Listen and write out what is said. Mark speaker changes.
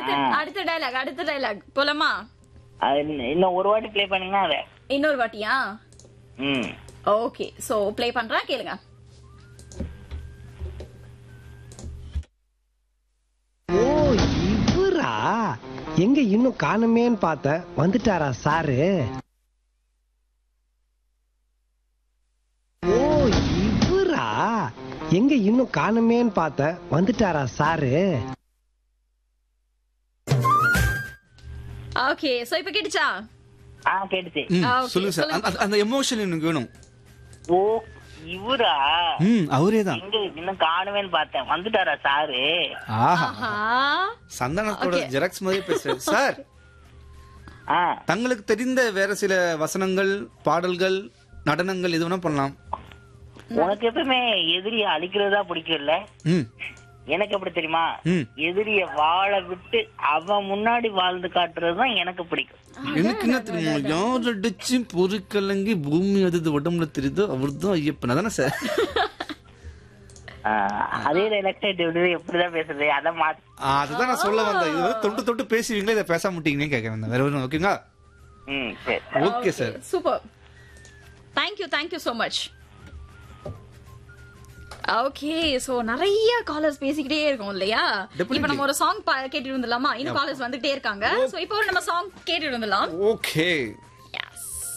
Speaker 1: அடுத்த அடுத்த டைலாக் அடுத்த டைலாக் போலாமா
Speaker 2: அது இன்னும் இன்னும் ஒரு வாட்டி ப்ளே பண்ணுங்க அத
Speaker 1: இன்னொரு வாட்டியா
Speaker 2: ம்
Speaker 1: ஓகே சோ ப்ளே பண்றேன் கேளுங்க
Speaker 3: ஓ இவரா எங்க இன்னும் காணுமேன்னு பார்த்தேன் வந்துட்டாரா சாரு ஓ இவரா எங்க இன்னும் காணுமேன்னு பார்த்தேன் வந்துட்டாரா சாரு
Speaker 1: ஓகே சோ இப்ப கேட்டுச்சா
Speaker 2: ஆ கேட்டுச்சு
Speaker 4: ம்,
Speaker 1: ஆ, okay.
Speaker 4: சொல்லுங்க சார்
Speaker 1: சொல்லுங்க.
Speaker 4: அந்த- அந்த எமோஷன் எனக்கு வேணும்
Speaker 2: ஓ இவரா
Speaker 4: ம் அவரே தான்
Speaker 2: எங்க இன்னும் காணுவேன்னு பார்த்தேன் வந்துட்டாரா சாரு
Speaker 4: ஆஹா
Speaker 1: ஆஹா
Speaker 4: சந்தானத்தோட
Speaker 1: Okay.
Speaker 4: ஜெராக்ஸ் மாதிரி பேசுறேன் சார்
Speaker 2: ஆ
Speaker 4: தங்களுக்கு தெரிந்த வேற சில வசனங்கள் பாடல்கள் நடனங்கள் எது வேணா பண்ணலாம்
Speaker 2: உனக்கு எப்பவுமே எதிரிய அழிக்கிறதா பிடிக்கும்ல
Speaker 4: ம்
Speaker 2: எனக்கு எப்படி தெரியுமா
Speaker 4: ம்.
Speaker 2: எதிரிய வாழ விட்டு அவன் முன்னாடி வாழ்ந்து காட்டுறது தான் எனக்கு பிடிக்கும்
Speaker 4: எனக்கு என்ன தெரியுமா யார் அடிச்சு பொறுக்கலங்கி பூமி அது உடம்புல தெரியுதோ அவர் தான் ஐயப்பன் அதானே சார்
Speaker 2: ஆ, அதே எலக்டட் எப்படிதான் பேசுறது அதை மாத்தி
Speaker 4: ஆ, அதுதான் நான் சொல்ல வந்தேன் இது வந்து தொட்டு தொட்டு பேசுவீங்களா இதை பேச மாட்டீங்கன்னு கேட்க வந்தேன் வேற ஒன்றும் ஓகேங்களா
Speaker 2: ம் சரி
Speaker 4: okay sir
Speaker 1: super thank you thank you so much okay so நிறைய காலர்ஸ் பேசிக்கிட்டே இருக்கோம் இல்லையா
Speaker 4: Definitely.
Speaker 1: இப்ப நம்ம ஒரு சாங் கேட்டுட்டு வந்துடலாமா இன்னும் காலர்ஸ் வந்துட்டே இருக்காங்க சோ இப்போ நம்ம சாங் கேட்டுட்டு வந்துடலாம்
Speaker 4: ஓகே